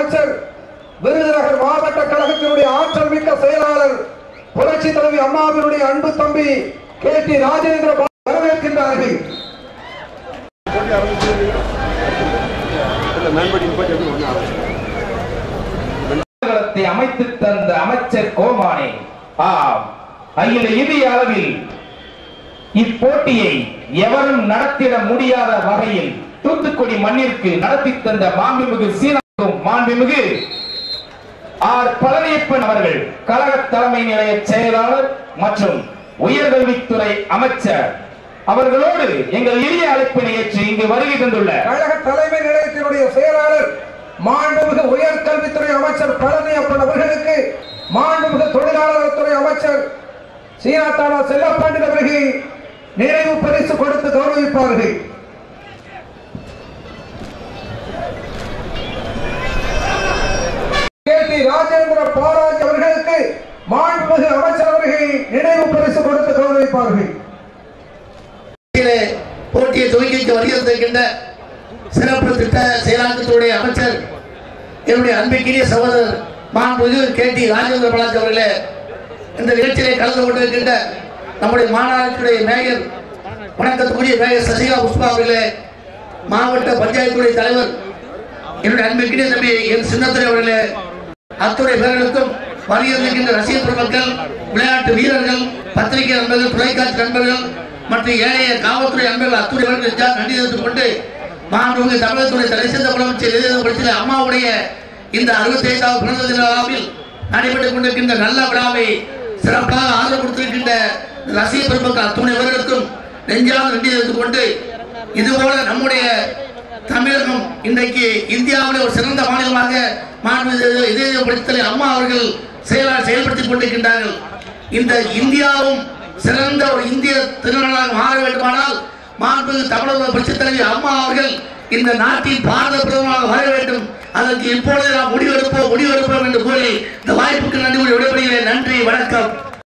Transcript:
அமைச்சர் விருதுநகர் மாவட்ட கழகத்தினுடைய ஆற்றல் மிக்க செயலாளர் புரட்சி தலைவி அம்மாவினுடைய அன்பு தம்பி கே டி ராஜேந்திர பாபு வரவேற்கின்றார்கள் களத்தை அமைத்து தந்த அமைச்சர் கோமானே ஆம் அகில இந்திய அளவில் இப்போட்டியை எவரும் நடத்திட முடியாத வகையில் தூத்துக்குடி மண்ணிற்கு நடத்தி தந்த மாண்புமிகு சீனாக்கும் மாண்புமிகு ஆர் பழனியப்பன் அவர்கள் கழக தலைமை நிலைய செயலாளர் மற்றும் உயர்கல்வித்துறை அமைச்சர் அவர்களோடு எங்கள் எளிய அழைப்பினை ஏற்று இங்கு வருகை தந்துள்ள கழக தலைமை நிலையத்தினுடைய செயலாளர் மாண்புமிகு உயர்கல்வித்துறை அமைச்சர் பழனியப்பன் அவர்களுக்கு மாண்புமிகு தொழிலாளர் துறை அமைச்சர் சீனாத்தானா செல்லப்பாண்டியன் அவர்கள் நினைவு பரிசு கொடுத்து கௌரவிப்பார்கள் கே டி ராஜேந்திர பாராஜ் அவர்களுக்கு மாண்புமிகு அமைச்சர் அவர்கள் நினைவு பரிசு கொடுத்து கௌரவிப்பார்கள் போட்டியிலே போட்டியை துவக்கி வைக்க வருகின்ற சிறப்பு திட்ட செயலாக்கத்துடைய அமைச்சர் என்னுடைய அன்பிற்கினிய சகோதரர் மாண்புமிகு கே டி ராஜேந்திர பாலாஜி அவர்களே இந்த நிகழ்ச்சியிலே கலந்து கொண்டிருக்கின்ற நம்முடைய மாநகராட்சியுடைய மேயர் வணக்கத்துக்குரிய மேயர் சசிகலா புஷ்பா அவர்களே மாவட்ட பஞ்சாயத்துடைய தலைவர் என்னுடைய அன்பிற்கினிய தம்பி என் சின்னத்துறை அவர்களே அத்துறை பேர்களுக்கும் வருகின்ற ரசிகர் பெருமக்கள் விளையாட்டு வீரர்கள் பத்திரிகை நண்பர்கள் தொலைக்காட்சி நண்பர்கள் மற்றும் ஏனைய காவல்துறை நண்பர்கள் அத்துறை பேர்களுக்கு நன்றி தெரிவித்துக் கொண்டு மாண்புமிகு தமிழகத்துடைய தலை சிறந்த முதலமைச்சர் எதிர்ப்பு அம்மாவுடைய இந்த அறுபத்தி ஐந்தாவது பிறந்த தின விழாவில் நடைபெற்றுக் கொண்டிருக்கின்ற நல்ல விழாவை சிறப்பாக ஆதரவு கொடுத்திருக்கின்ற ரசிக பெருமக்கள் அத்துணை பேர்களுக்கும் நெஞ்சால் நன்றி தெரிவித்துக் கொண்டு இதுபோல நம்முடைய தமிழகம் இன்றைக்கு இந்தியாவிலே ஒரு சிறந்த மாநிலமாக மாண்புமிகு இதய படித்தலை அம்மா அவர்கள் செயலா செயல்படுத்திக் கொண்டிருக்கின்றார்கள் இந்த இந்தியாவும் சிறந்த ஒரு இந்திய திருநாளாக மாற வேண்டுமானால் மாண்புமிகு தமிழக புரட்சித் தலைவி அம்மா அவர்கள் இந்த நாட்டின் பாரத பிரதமராக வர வேண்டும் அதற்கு இப்பொழுது நாம் முடிவெடுப்போம் முடிவெடுப்போம் என்று கூறி இந்த வாய்ப்புக்கு நன்றி கூறி விடைபெறுகிறேன் நன்றி வணக்கம்